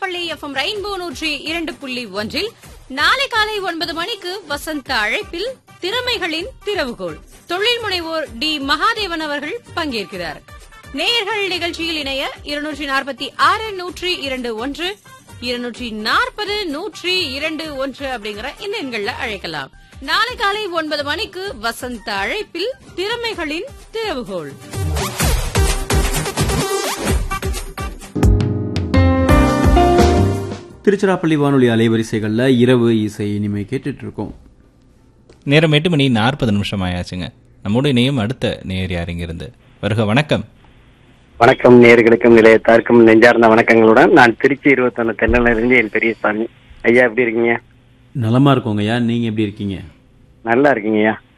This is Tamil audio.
திருச்சிராப்பள்ளி எஃப்எம் ரெயின்போ நூற்றி இரண்டு புள்ளி ஒன்றில் நாளை காலை ஒன்பது மணிக்கு வசந்த அழைப்பில் திறமைகளின் திறவுகோள் தொழில் முனைவோர் டி மகாதேவன் அவர்கள் பங்கேற்கிறார் நேயர்கள் நிகழ்ச்சியில் இணைய இருநூற்றி நாற்பத்தி ஆறு நூற்றி இரண்டு ஒன்று இருநூற்றி நாற்பது நூற்றி இரண்டு ஒன்று அப்படிங்கிற இந்த எண்கள்ல அழைக்கலாம் நாளை காலை ஒன்பது மணிக்கு வசந்த அழைப்பில் திறமைகளின் திறவுகோள் திருச்சிராப்பள்ளி வானொலி அலைவரிசைகளில் இரவு இசை இனிமே கேட்டுட்டு இருக்கோம் நேரம் எட்டு மணி நாற்பது நிமிஷம் ஆயாச்சுங்க நம்மோடு இணையும் அடுத்த நேர் யார் இங்கிருந்து வருக வணக்கம் வணக்கம் நேர்களுக்கும் நிலையத்தாருக்கும் நெஞ்சார்ந்த வணக்கங்களுடன் நான் திருச்சி இருபத்தொன்னு தென்னலிருந்து என் பெரியசாமி ஐயா எப்படி இருக்கீங்க நலமா இருக்கோங்க ஐயா நீங்க எப்படி இருக்கீங்க நல்லா இருக்கீங்க ஐயா